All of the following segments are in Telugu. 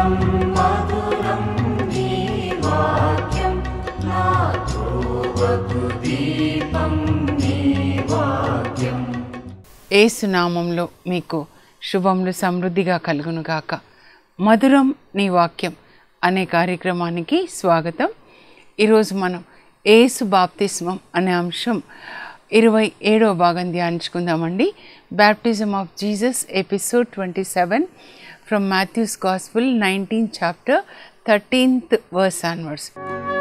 మధురం నీ వాక్యం నా త్రోవకు దీపం నీ వాక్యం ఏసునామంలో మీకు శుభములు సమృద్ధిగా కలుగునుగాక మధురం నీ వాక్యం అనే కార్యక్రమానికి స్వాగతం ఈరోజు మనం ఏసు బాప్తిస్మం అనే అంశం ఇరవై ఏడవ భాగం ధ్యానించుకుందామండి baptism of Jesus episode twenty seven from Matthew's gospel nineteen chapter thirteenth verse onwards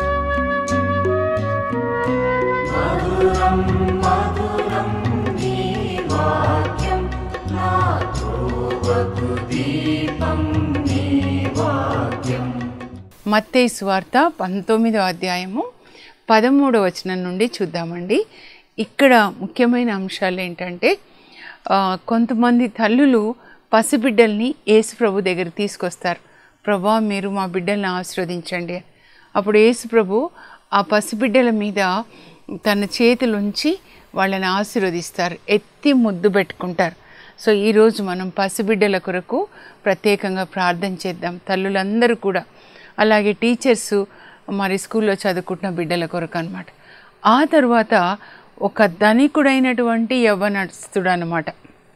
మధురం మధురం నీ వాక్యం నా త్రోవకు దీపం నీ వాక్యం మత్తయి సువార్త పంతొమ్మిదో అధ్యాయము పదమూడవ వచనం నుండి చూద్దామండి ఇక్కడ ముఖ్యమైన అంశాలు ఏంటంటే ఆ, కొంతమంది తల్లులు పసిబిడ్డల్ని యేసు ప్రభు దగ్గర తీసుకొస్తారు ప్రభా మీరు మా బిడ్డల్ని ఆశీర్వదించండి అని. అప్పుడు యేసు ప్రభు ఆ పసిబిడ్డల మీద తన చేతులుంచి వాళ్ళని ఆశీర్వదిస్తారు ఎత్తి ముద్దు పెట్టుకుంటారు సో ఈరోజు మనం పసిబిడ్డల కొరకు ప్రత్యేకంగా ప్రార్థన చేద్దాం తల్లులందరూ కూడా అలాగే టీచర్స్ మరి స్కూల్లో చదువుకుంటున్న బిడ్డల కొరకు అనమాట ఆ తర్వాత ఒక ధనికుడైనటువంటి యవ్వనస్తుడు అనమాట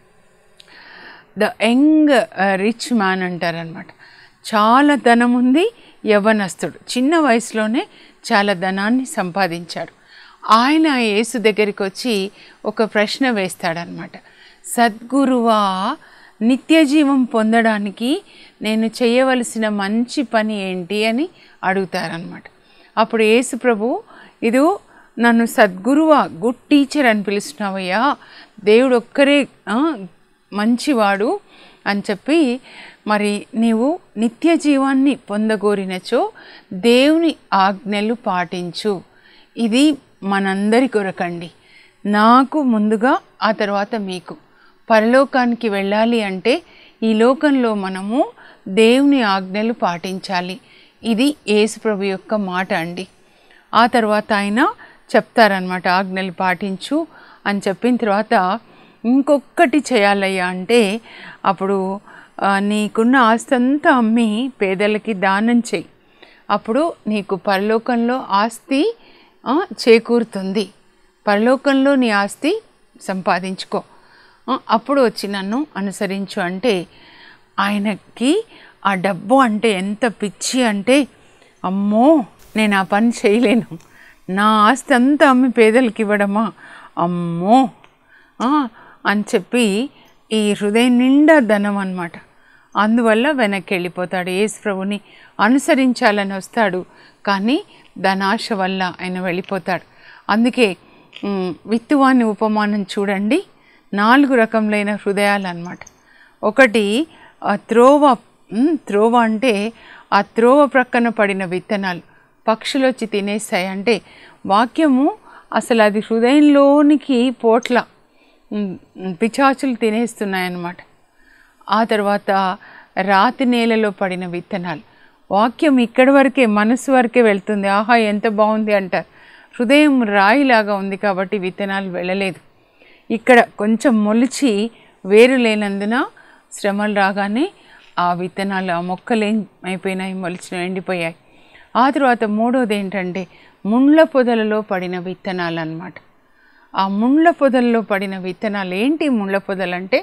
ద యంగ్ రిచ్ మ్యాన్ అంటారనమాట చాలా ధనం ఉంది యవ్వనస్తుడు చిన్న వయసులోనే చాలా ధనాన్ని సంపాదించాడు ఆయన యేసు దగ్గరికి వచ్చి ఒక ప్రశ్న వేస్తాడనమాట సద్గురువా నిత్య జీవం పొందడానికి నేను చేయవలసిన మంచి పని ఏంటి అని అడుగుతారనమాట అప్పుడు యేసు ప్రభు ఇదో నన్ను సద్గురువా గుడ్ టీచర్ అని పిలుస్తున్నావయ్యా దేవుడు ఒక్కరే ఆ, మంచివాడు అని చెప్పి మరి నీవు నిత్య జీవాన్ని పొందగోరినచో దేవుని ఆజ్ఞలు పాటించు ఇది మనందరి కొరకండి నాకు ముందుగా ఆ తర్వాత మీకు పరలోకానికి వెళ్ళాలి అంటే ఈ లోకంలో మనము దేవుని ఆజ్ఞలు పాటించాలి ఇది యేసుప్రభు యొక్క మాట అండి ఆ తర్వాత ఆయన చెప్తారనమాట ఆజ్ఞలు పాటించు అని చెప్పిన తర్వాత ఇంకొకటి చేయాలయ్యా అంటే అప్పుడు ఆ, నీకున్న ఆస్తి అంతా అమ్మి పేదలకి దానం చెయ్యి అప్పుడు నీకు పరలోకంలో ఆస్తి ఆ, చేకూరుతుంది పరలోకంలో నీ ఆస్తి సంపాదించుకో ఆ, అప్పుడు వచ్చి నన్ను అనుసరించు అంటే ఆయనకి ఆ డబ్బు అంటే ఎంత పిచ్చి అంటే అమ్మో నేను ఆ పని చేయలేను నా ఆస్తి అంతా అమ్మి పేదలకు ఇవ్వడమా అమ్మో ఆ, అని చెప్పి ఈ హృదయం నిండా ధనం అన్నమాట అందువల్ల వెనక్కి వెళ్ళిపోతాడు యేసు ప్రభుని అనుసరించాలని వస్తాడు కానీ ధనాశ వల్ల ఆయన వెళ్ళిపోతాడు అందుకే ఉమ్, విత్తువాని ఉపమానం చూడండి నాలుగు రకములైన హృదయాలు అన్నమాట ఒకటి ఆ త్రోవ ఉమ్, త్రోవ అంటే ఆ త్రోవ ప్రక్కన పడిన విత్తనాలు పక్షులు వచ్చి తినేస్తాయి అంటే వాక్యము అసలు అది హృదయంలోనికి పోట్ల ఉమ్, పిచాచులు తినేస్తున్నాయన్నమాట ఆ తర్వాత రాతి నేలలో పడిన విత్తనాలు వాక్యం ఇక్కడి వరకే మనసు వరకే వెళ్తుంది ఆహా ఎంత బాగుంది అంటారు హృదయం రాయిలాగా ఉంది కాబట్టి విత్తనాలు వెళ్ళలేదు ఇక్కడ కొంచెం మొలిచి వేరు లేనందున శ్రమలు రాగానే ఆ విత్తనాలు ఆ మొక్కలు ఏం అయిపోయినాయి మొలిచిన ఎండిపోయాయి ఆ తర్వాత మూడోది ఏంటంటే ముండ్ల పొదలలో పడిన విత్తనాలు అన్నమాట ఆ ముండ్ల పొదల్లో పడిన విత్తనాలు ఏంటి ముండ్ల పొదలు అంటే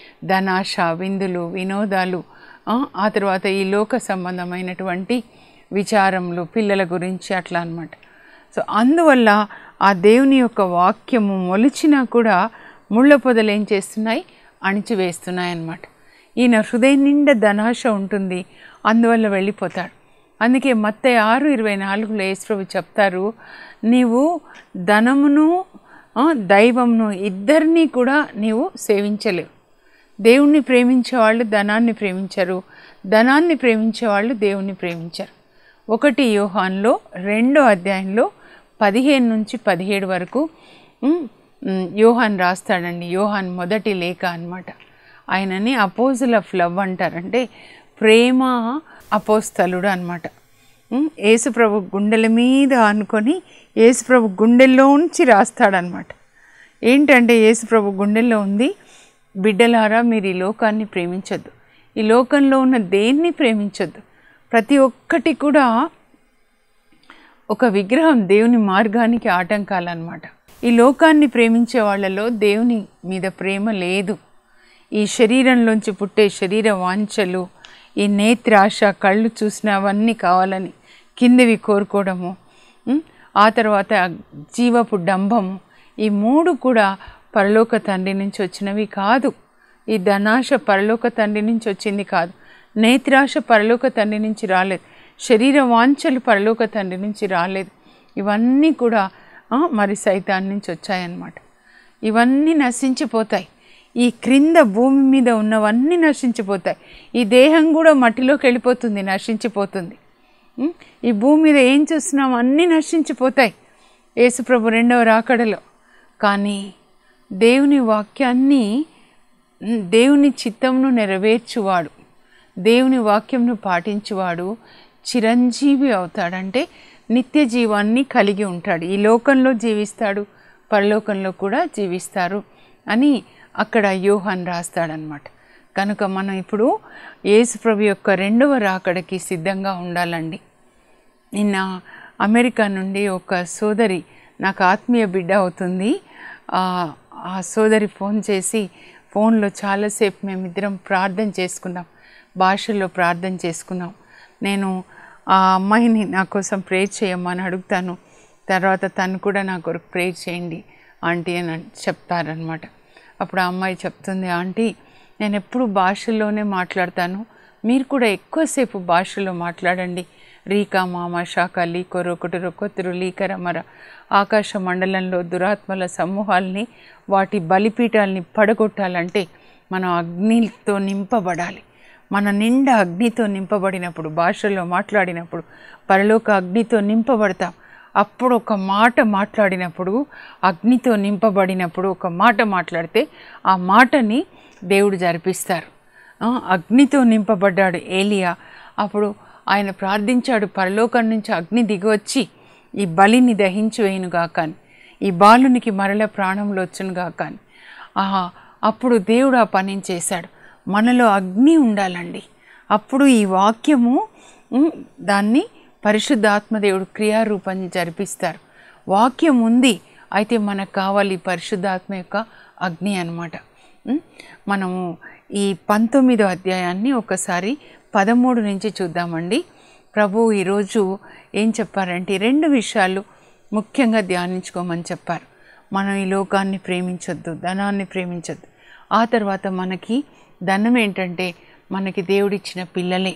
ధనాశ విందులు వినోదాలు ఆ, ఆ తర్వాత ఈ లోక సంబంధమైనటువంటి విచారములు పిల్లల గురించి అట్లా అన్నమాట సో అందువల్ల ఆ దేవుని యొక్క వాక్యము మొలిచినా కూడా ముళ్ళ పొదలు ఏం చేస్తున్నాయి అణిచివేస్తున్నాయి అన్నమాట ఈయన హృదయం నిండా ధనాశ ఉంటుంది అందువల్ల వెళ్ళిపోతాడు అందుకే మత్త ఆరు ఇరవై నాలుగులో యేసుప్రభు చెప్తారు నీవు ధనమును ఆ, దైవమును ఇద్దరినీ కూడా నీవు సేవించలేవు దేవుణ్ణి ప్రేమించే వాళ్ళు ధనాన్ని ప్రేమించరు ధనాన్ని ప్రేమించే వాళ్ళు దేవుణ్ణి ప్రేమించరు ఒకటి యోహాన్లో రెండో అధ్యాయంలో పదిహేను నుంచి పదిహేడు వరకు ఉమ్, ఉమ్, యోహాన్ రాస్తాడండి యోహాన్ మొదటి లేఖ అన్నమాట ఆయనని అపోజల్ ఆఫ్ లవ్ అంటారు అంటే ప్రేమ అపోస్తలుడు అనమాట యేసుప్రభు గుండెల మీద అనుకొని యేసుప్రభు గుండెల్లోంచి రాస్తాడనమాట ఏంటంటే యేసుప్రభు గుండెల్లో ఉంది బిడ్డలారా మీరు ఈ లోకాన్ని ప్రేమించొద్దు ఈ లోకంలో ఉన్న దేన్ని ప్రేమించొద్దు ప్రతి ఒక్కటి కూడా ఒక విగ్రహం దేవుని మార్గానికి ఆటంకాలన్నమాట ఈ లోకాన్ని ప్రేమించే వాళ్ళలో దేవుని మీద ప్రేమ లేదు ఈ శరీరంలోంచి పుట్టే శరీర వాంఛలు ఈ నేత్రాశ కళ్ళు చూసినవన్నీ కావాలని కిందవి కోరుకోవడము ఉం? ఆ తర్వాత జీవపు డంబము ఈ మూడు కూడా పరలోక తండ్రి నుంచి వచ్చినవి కాదు ఈ ధనాశ పరలోక తండ్రి నుంచి వచ్చింది కాదు నేత్రాశ పరలోక తండ్రి నుంచి రాలేదు శరీర వాంఛలు పరలోక తండ్రి నుంచి రాలేదు ఇవన్నీ కూడా ఆ, మరి సైతాన్ నుంచి వచ్చాయన్నమాట ఇవన్నీ నశించిపోతాయి ఈ క్రింద భూమి మీద ఉన్నవన్నీ నశించిపోతాయి ఈ దేహం కూడా మట్టిలోకి వెళ్ళిపోతుంది నశించిపోతుంది ఉం? ఈ భూమి మీద ఏం చూస్తున్నాం అన్నీ నశించిపోతాయి యేసుప్రభు రెండవ రాకడలో కానీ దేవుని వాక్యాన్ని ఉం, దేవుని చిత్తంను నెరవేర్చువాడు దేవుని వాక్యంను పాటించువాడు చిరంజీవి అవుతాడంటే నిత్య జీవాన్ని కలిగి ఉంటాడు ఈ లోకంలో జీవిస్తాడు పరలోకంలో కూడా జీవిస్తారు అని అక్కడ యోహాన్ రాస్తాడనమాట కనుక మనం ఇప్పుడు యేసుప్రభు యొక్క రెండవ రాకడకి సిద్ధంగా ఉండాలండి నిన్న అమెరికా నుండి ఒక సోదరి నాకు ఆత్మీయ బిడ్డ అవుతుంది ఆ ఆ సోదరి ఫోన్ చేసి ఫోన్లో చాలాసేపు మేమిద్దరం ప్రార్థన చేసుకున్నాం భాషల్లో ప్రార్థన చేసుకున్నాం నేను ఆ అమ్మాయిని నా కోసం ప్రేర్ చేయమని అడుగుతాను తర్వాత తను కూడా నా కొరకు ప్రేర్ చేయండి ఆంటీ అని అన్- చెప్తారనమాట అప్పుడు ఆ అమ్మాయి చెప్తుంది ఆంటీ నేను ఎప్పుడు భాషల్లోనే మాట్లాడతాను మీరు కూడా ఎక్కువసేపు భాషలో మాట్లాడండి రీకా మామ శాఖ లీకొరు కొటురు కొత్తురు లీకరమర ఆకాశ మండలంలో దురాత్మల సమూహాల్ని వాటి బలిపీఠాల్ని పడగొట్టాలంటే మనం అగ్నితో నింపబడాలి మన నిండా అగ్నితో నింపబడినప్పుడు భాషల్లో మాట్లాడినప్పుడు పరలోక అగ్నితో నింపబడతాం అప్పుడు ఒక మాట మాట్లాడినప్పుడు అగ్నితో నింపబడినప్పుడు ఒక మాట మాట్లాడితే ఆ మాటని దేవుడు జరిపిస్తారు ఆ, అగ్నితో నింపబడ్డాడు ఏలియా అప్పుడు ఆయన ప్రార్థించాడు పరలోకం నుంచి అగ్ని దిగివచ్చి ఈ బలిని దహించి వేయునుగా కానీ ఈ బాలునికి మరల ప్రాణంలో వచ్చునుగా కానీ ఆహా అప్పుడు దేవుడు ఆ పనిని చేశాడు మనలో అగ్ని ఉండాలండి అప్పుడు ఈ వాక్యము ఉమ్, దాన్ని పరిశుద్ధాత్మదేవుడు క్రియారూపం జరిపిస్తారు వాక్యం ఉంది అయితే మనకు కావాలి పరిశుద్ధాత్మ యొక్క అగ్ని అన్నమాట ఉమ్, మనము ఈ పంతొమ్మిదో అధ్యాయాన్ని ఒకసారి పదమూడు నుంచి చూద్దామండి ప్రభు ఈరోజు ఏం చెప్పారంటే ఈ రెండు విషయాలు ముఖ్యంగా ధ్యానించుకోమని చెప్పారు మనం ఈ లోకాన్ని ప్రేమించొద్దు ధనాన్ని ప్రేమించొద్దు ఆ తర్వాత మనకి ధనం ఏంటంటే మనకి దేవుడిచ్చిన పిల్లలే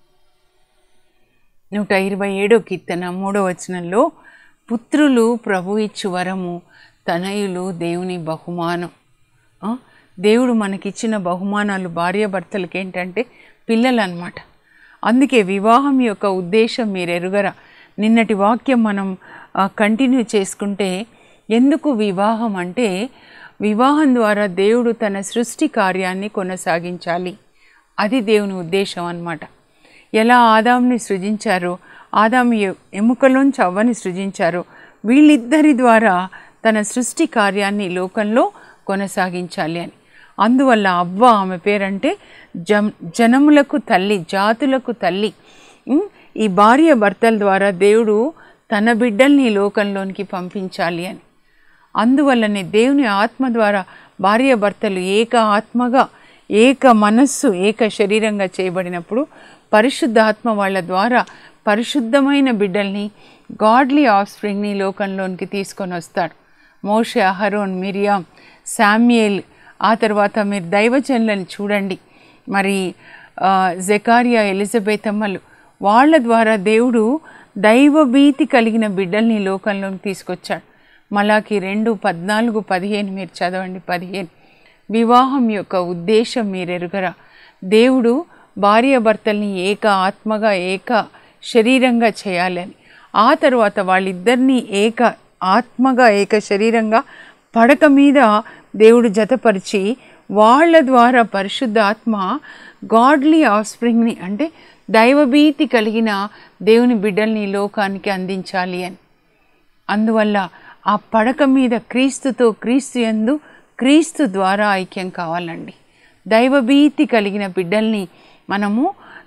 నూట ఇరవై ఏడో కీర్తన మూడో వచనంలో పుత్రులు ప్రభు ఇచ్చు వరము తనయులు దేవుని బహుమానం ఆ? దేవుడు మనకిచ్చిన బహుమానాలు భార్యాభర్తలకు ఏంటంటే పిల్లలు అన్నమాట అందుకే వివాహం యొక్క ఉద్దేశం మీరు ఎరుగరా నిన్నటి వాక్యం మనం కంటిన్యూ చేసుకుంటే ఎందుకు వివాహం అంటే వివాహం ద్వారా దేవుడు తన సృష్టి కార్యాన్ని కొనసాగించాలి అది దేవుని ఉద్దేశం అన్నమాట ఎలా ఆదాంని సృజించారో ఆదాము ఎ- ఎముకలోంచి అవ్వని సృజించారో వీళ్ళిద్దరి ద్వారా తన సృష్టి కార్యాన్ని ఈ లోకంలో కొనసాగించాలి అని అందువల్ల అవ్వ ఆమె పేరంటే జం జనములకు తల్లి జాతులకు తల్లి ఉమ్, ఈ భార్య భర్తల ద్వారా దేవుడు తన బిడ్డల్ని ఈ లోకంలోనికి పంపించాలి అని అందువల్లనే దేవుని ఆత్మ ద్వారా భార్య భర్తలు ఏక ఆత్మగా ఏక మనస్సు ఏక శరీరంగా చేయబడినప్పుడు పరిశుద్ధ ఆత్మ వాళ్ళ ద్వారా పరిశుద్ధమైన బిడ్డల్ని గాడ్లీ ఆఫ్ స్ప్రింగ్ని లోకంలోనికి తీసుకొని వస్తాడు మోషే అహరోన్ మిరియాం శామ్యేల్ ఆ తర్వాత మీరు దైవజనులను చూడండి మరి ఆ, జెకారియా ఎలిజబెత్ అమ్మలు వాళ్ళ ద్వారా దేవుడు దైవభీతి కలిగిన బిడ్డల్ని లోకంలోకి తీసుకొచ్చాడు మలాకి రెండు పద్నాలుగు పదిహేను మీరు చదవండి పదిహేను వివాహం యొక్క ఉద్దేశం మీరు ఎరుగరా దేవుడు భార్యాభర్తల్ని ఏక ఆత్మగా ఏక శరీరంగా చేయాలని ఆ తర్వాత వాళ్ళిద్దరినీ ఏక ఆత్మగా ఏక శరీరంగా పడక మీద దేవుడు జతపరిచి వాళ్ళ ద్వారా పరిశుద్ధ ఆత్మ గాడ్లీ ఆఫ్స్ప్రింగ్ని అంటే దైవభీతి కలిగిన దేవుని బిడ్డల్ని ఈ లోకానికి అందించాలి అని అందువల్ల ఆ పడక మీద క్రీస్తుతో క్రీస్తు యందు క్రీస్తు ద్వారా ఐక్యం కావాలండి దైవభీతి కలిగిన బిడ్డల్ని మనము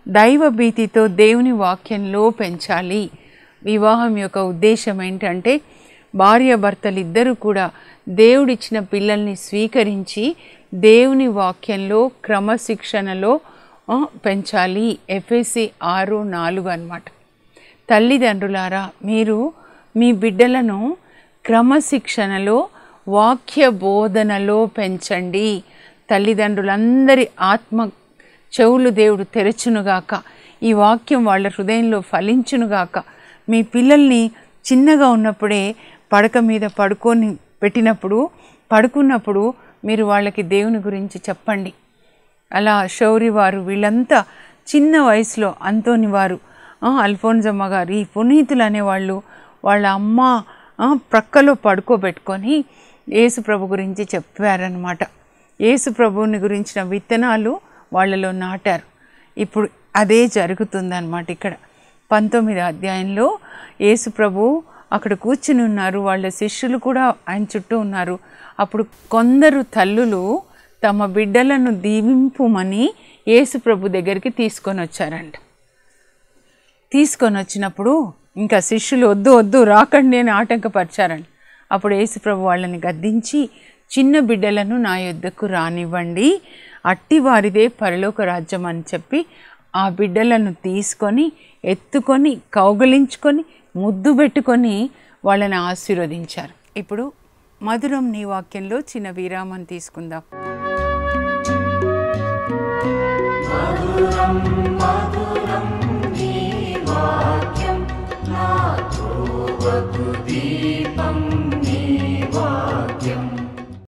దైవ భీతితో దేవుని వాక్యంలో పెంచాలి వివాహం యొక్క ఉద్దేశం ఏంటంటే భార్యాభర్తలు ఇద్దరు కూడా దేవుడిచ్చిన పిల్లల్ని స్వీకరించి దేవుని వాక్యంలో క్రమశిక్షణలో ఆ, పెంచాలి ఎఫ్ఎసి ఆరు నాలుగు అన్నమాట తల్లిదండ్రులారా మీరు మీ బిడ్డలను క్రమశిక్షణలో వాక్య బోధనలో పెంచండి తల్లిదండ్రులందరి ఆత్మ చెవులు దేవుడు తెరచునుగాక ఈ వాక్యం వాళ్ళ హృదయంలో ఫలించునుగాక మీ పిల్లల్ని చిన్నగా ఉన్నప్పుడే పడక మీద పడుకొని పెట్టినప్పుడు పడుకున్నప్పుడు మీరు వాళ్ళకి దేవుని గురించి చెప్పండి అలా శౌరి వారు వీళ్ళంతా చిన్న వయసులో అంతోని వారు ఆ, అల్ఫోన్జమ్మ గారు ఈ పునీతులు అనేవాళ్ళు వాళ్ళ అమ్మ ఆ, ప్రక్కలో పడుకోబెట్టుకొని యేసు ప్రభు గురించి చెప్పారనమాట యేసు ప్రభువుని గురించిన విత్తనాలు వాళ్ళలో నాటారు ఇప్పుడు అదే జరుగుతుందన్నమాట ఇక్కడ పంతొమ్మిది అధ్యాయంలో యేసు ప్రభు అక్కడ కూర్చుని ఉన్నారు వాళ్ళ శిష్యులు కూడా ఆయన చుట్టూ ఉన్నారు అప్పుడు కొందరు తల్లులు తమ బిడ్డలను దీవింపుమని యేసు ప్రభు దగ్గరికి తీసుకొని వచ్చారంట తీసుకొని వచ్చినప్పుడు ఇంకా శిష్యులు వద్దు వద్దు రాకండి అని ఆటంకపరిచారండి అప్పుడు యేసుప్రభు వాళ్ళని గద్దించి చిన్న బిడ్డలను నా యొద్దకు రానివ్వండి అట్టి వారిదే పరలోక రాజ్యం అని చెప్పి ఆ బిడ్డలను తీసుకొని ఎత్తుకొని కౌగలించుకొని ముద్దు పెట్టుకొని వాళ్ళని ఆశీర్వదించారు ఇప్పుడు మధురం నీ వాక్యంలో చిన్న విరామం తీసుకుందాం మధురం